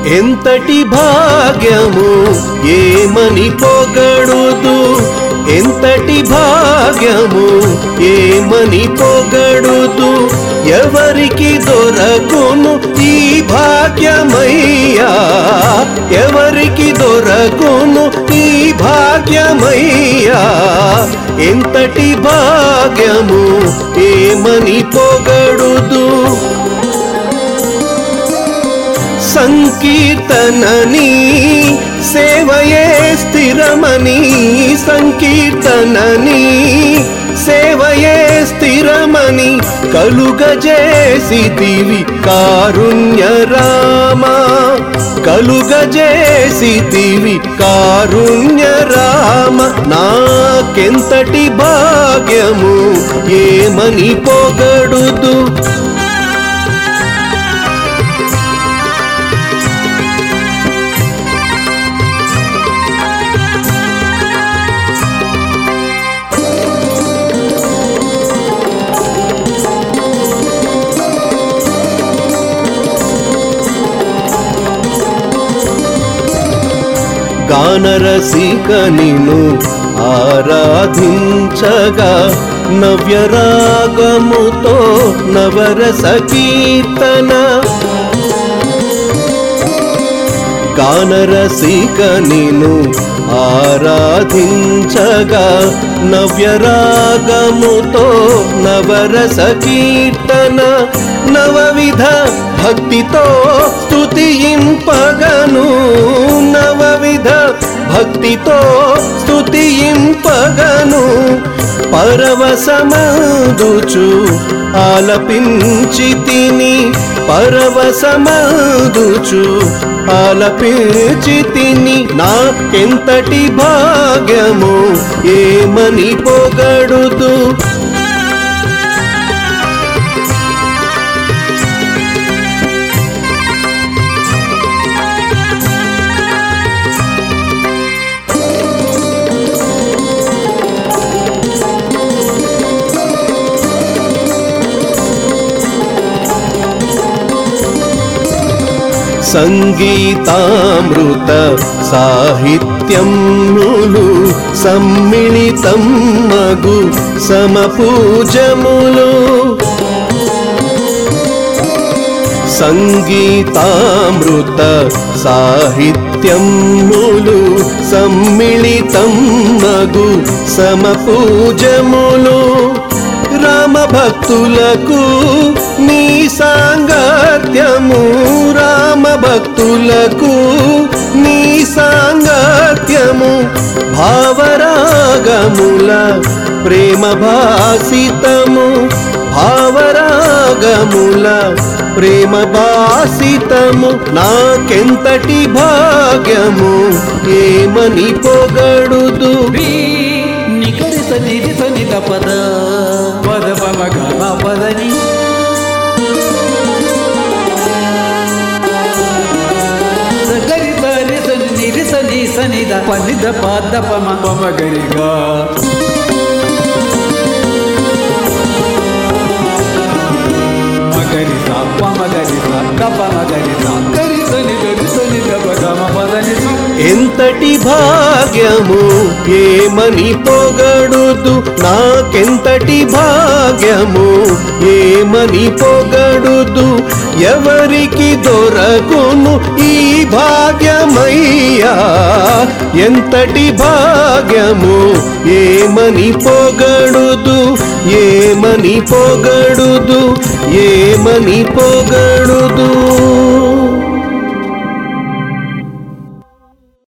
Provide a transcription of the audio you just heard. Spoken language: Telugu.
ఎంతటి భాగ్యము ఏమని పొగడుదు ఎంతటి భాగ్యము ఏమని పొగడుదు ఎవరికి దొరకును ఈ భాగ్యమయ్యా ఎవరికి దొరకును ఈ భాగ్యమయ్యా ఎంతటి భాగ్యము ఏమని పొగడుదు సంకీర్తనని సేవయే స్థిరమని సంకీర్తనని సేవయే స్థిరమని కలుగజేసితివి కారుణ్య రామ కలుగజేసితివి కారుణ్య రామ నాకెంతటి భాగ్యము ఏమని పొగడుదు గానరసిక నిను ఆరాధించగా నవ్యరాగముతో నవరస కీర్తన గానరసిక నిను ఆరాధించగా నవ్యరాగముతో నవరస కీర్తన నవవిధ భక్తితో స్తుతింపగను నవవిధ భక్తితో స్తుతింపగను పరవశమదుచు ఆలపించి తిని పరవశమదుచు ఆలపించి తిని నాకెంతటి భాగ్యము ఏమని పొగడుదు సంగీతామృత సాహిత్యములు సమ్మిళితం మగు సమపూజములు సంగీతామృత సాహిత్యములు సమ్మిళితం మగు సమపూజములు రామ భక్తులకు నీ సాంగత్యము రామ భక్తులకు నీ సాంగత్యము భావరాగముల ప్రేమ భాసితము భావరాగముల ప్రేమ భాసితము నాకెంతటి భాగ్యము ఏమని పొగడుదు రీ నికరి సన్నిధి సన్నిధ పద పద పమ గమ పదని సగరి సరి సన్నిధి సని సనిధ పనిధ పద పమ పమ గరిగా మగరి సా పమ గరి సా గప మగరి సా గరి సని గరి సని గప గమ పదని సా ఎంతటి భాగ్యము ఏమని పొగడుదు నాకెంతటి భాగ్యము ఏమని పొగడుదు ఎవరికి దొరకును ఈ భాగ్యమయ్యా ఎంతటి భాగ్యము ఏమని పొగడుదు ఏమని పొగడుదు ఏమని పొగడుదు